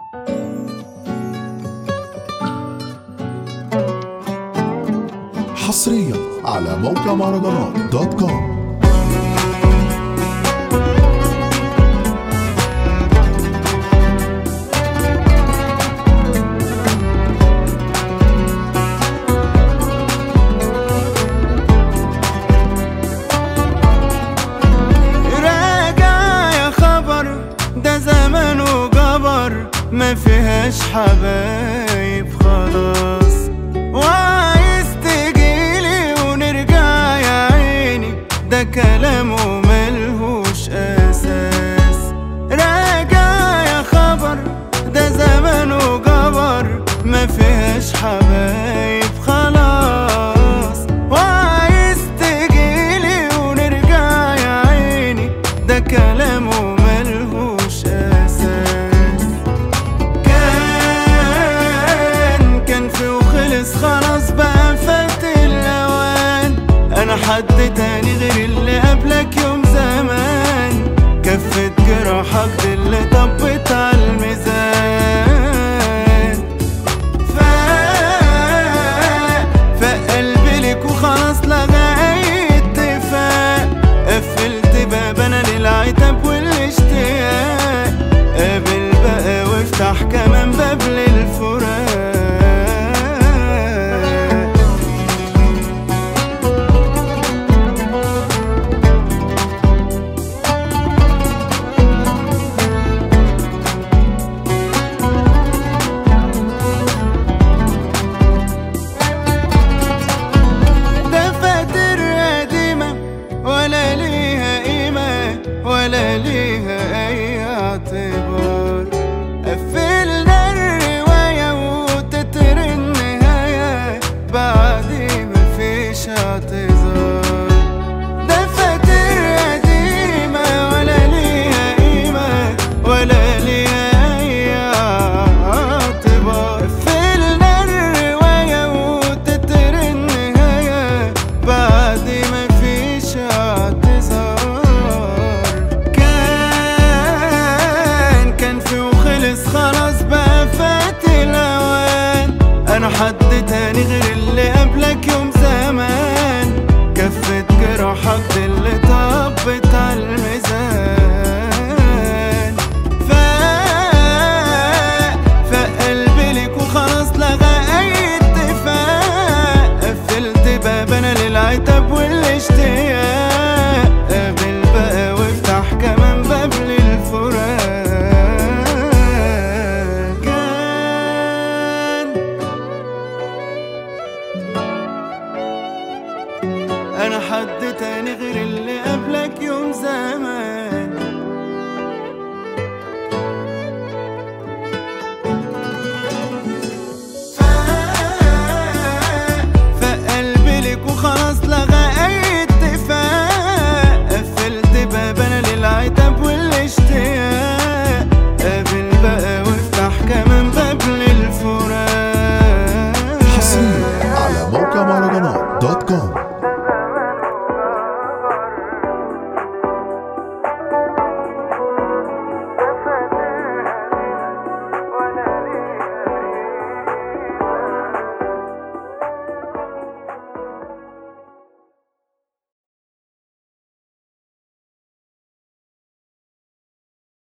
حصريا على موقع مهرجانات دوت كوم راجع يا خبر ده زمن وجبر ما فيهاش حبايب خلاص وعايز تجيلي ونرجع يا عيني ده كلامه ملهوش اساس راجع يا خبر ده زمن وجبر ما فيهاش حبايب خلاص وعايز تجيلي ونرجع يا عيني ده كلامه ملهوش اساس كان كان في وخلص خلاص بقى فات الاوان انا حد تاني غير اللي قبلك يوم زمان كفت جراحك دي اللي طبت على الميزان فاق فقلبي لك وخلاص لغى اي اتفاق قفلت باب انا للعتاب والاشتياق قابل بقى وافتح كمان باب للفراق دفاتر قديمة ولا ليها قيمة ولا ليها أي اعتبار قفلنا الرواية وتتر النهاية بعد مفيش اعتذار دفاتر قديمة ولا ليها قيمة ولا ليها أي اعتبار قفلنا الرواية وتتر النهاية بعد ما فيش اعتذار كان كان في وخلص خلاص بقى فات الأوان أنا حد تاني غير اللي قبلك يوم زمان كفت جراحك دي اللي